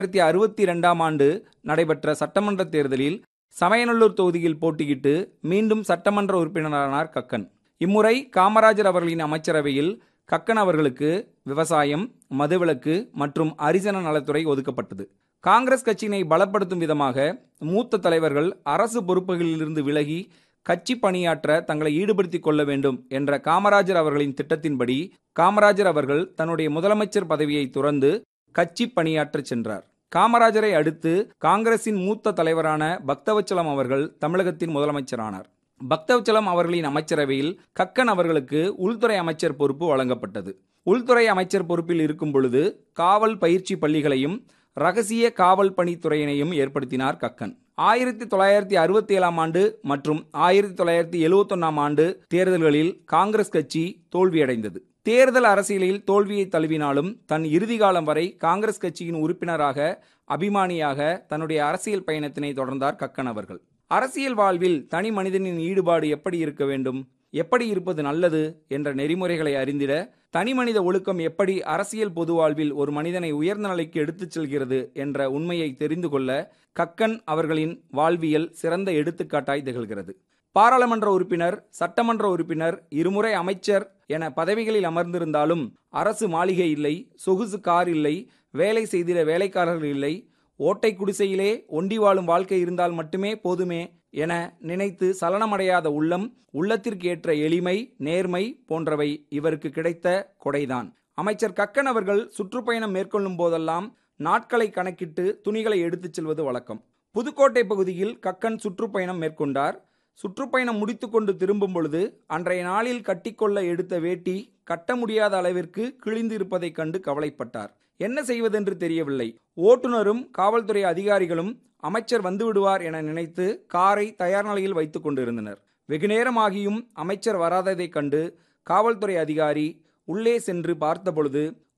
ஆயிரத்தி அறுபத்தி ரெண்டாம் ஆண்டு நடைபெற்ற சட்டமன்ற தேர்தலில் சமயநல்லூர் தொகுதியில் போட்டியிட்டு மீண்டும் சட்டமன்ற உறுப்பினரானார் கக்கன் இம்முறை காமராஜர் அவர்களின் அமைச்சரவையில் கக்கன் அவர்களுக்கு விவசாயம் மதுவிலக்கு மற்றும் அரிஜன நலத்துறை ஒதுக்கப்பட்டது காங்கிரஸ் கட்சியினை பலப்படுத்தும் விதமாக மூத்த தலைவர்கள் அரசு பொறுப்புகளிலிருந்து விலகி கட்சி பணியாற்ற தங்களை ஈடுபடுத்திக் கொள்ள வேண்டும் என்ற காமராஜர் அவர்களின் திட்டத்தின்படி காமராஜர் அவர்கள் தன்னுடைய முதலமைச்சர் பதவியை துறந்து கட்சி பணியாற்றச் சென்றார் காமராஜரை அடுத்து காங்கிரசின் மூத்த தலைவரான பக்தவச்சலம் அவர்கள் தமிழகத்தின் முதலமைச்சரானார் பக்தவச்சலம் அவர்களின் அமைச்சரவையில் கக்கன் அவர்களுக்கு உள்துறை அமைச்சர் பொறுப்பு வழங்கப்பட்டது உள்துறை அமைச்சர் பொறுப்பில் இருக்கும் பொழுது காவல் பயிற்சி பள்ளிகளையும் ரகசிய காவல் பணித்துறையினையும் ஏற்படுத்தினார் கக்கன் ஆயிரத்தி தொள்ளாயிரத்தி அறுபத்தி ஏழாம் ஆண்டு மற்றும் ஆயிரத்தி தொள்ளாயிரத்தி எழுவத்தொன்னாம் ஆண்டு தேர்தல்களில் காங்கிரஸ் கட்சி தோல்வியடைந்தது தேர்தல் அரசியலில் தோல்வியை தழுவினாலும் தன் இறுதி காலம் வரை காங்கிரஸ் கட்சியின் உறுப்பினராக அபிமானியாக தன்னுடைய அரசியல் பயணத்தினை தொடர்ந்தார் கக்கன் அவர்கள் அரசியல் வாழ்வில் தனி மனிதனின் ஈடுபாடு எப்படி இருக்க வேண்டும் எப்படி இருப்பது நல்லது என்ற நெறிமுறைகளை அறிந்திட தனி மனித ஒழுக்கம் எப்படி அரசியல் பொது வாழ்வில் ஒரு மனிதனை உயர்ந்த நிலைக்கு எடுத்துச் செல்கிறது என்ற உண்மையை தெரிந்து கொள்ள கக்கன் அவர்களின் வாழ்வியல் சிறந்த எடுத்துக்காட்டாய் திகழ்கிறது பாராளுமன்ற உறுப்பினர் சட்டமன்ற உறுப்பினர் இருமுறை அமைச்சர் என பதவிகளில் அமர்ந்திருந்தாலும் அரசு மாளிகை இல்லை சொகுசு கார் இல்லை வேலை செய்திட வேலைக்காரர்கள் இல்லை ஓட்டை குடிசையிலே ஒண்டி வாழும் வாழ்க்கை இருந்தால் மட்டுமே போதுமே என நினைத்து சலனமடையாத உள்ளம் உள்ளத்திற்கு ஏற்ற எளிமை நேர்மை போன்றவை இவருக்கு கிடைத்த கொடைதான் அமைச்சர் கக்கன் அவர்கள் சுற்றுப்பயணம் மேற்கொள்ளும் போதெல்லாம் நாட்களை கணக்கிட்டு துணிகளை எடுத்துச் செல்வது வழக்கம் புதுக்கோட்டை பகுதியில் கக்கன் சுற்றுப்பயணம் மேற்கொண்டார் சுற்றுப்பயணம் முடித்துக்கொண்டு திரும்பும் பொழுது அன்றைய நாளில் கட்டிக்கொள்ள எடுத்த வேட்டி கட்ட முடியாத அளவிற்கு கிழிந்து இருப்பதைக் கண்டு கவலைப்பட்டார் என்ன செய்வதென்று தெரியவில்லை ஓட்டுநரும் காவல்துறை அதிகாரிகளும் அமைச்சர் வந்து விடுவார் என நினைத்து காரை தயார் நிலையில் வைத்துக் கொண்டிருந்தனர் வெகுநேரமாகியும் அமைச்சர் வராததைக் கண்டு காவல்துறை அதிகாரி உள்ளே சென்று பார்த்தபொழுது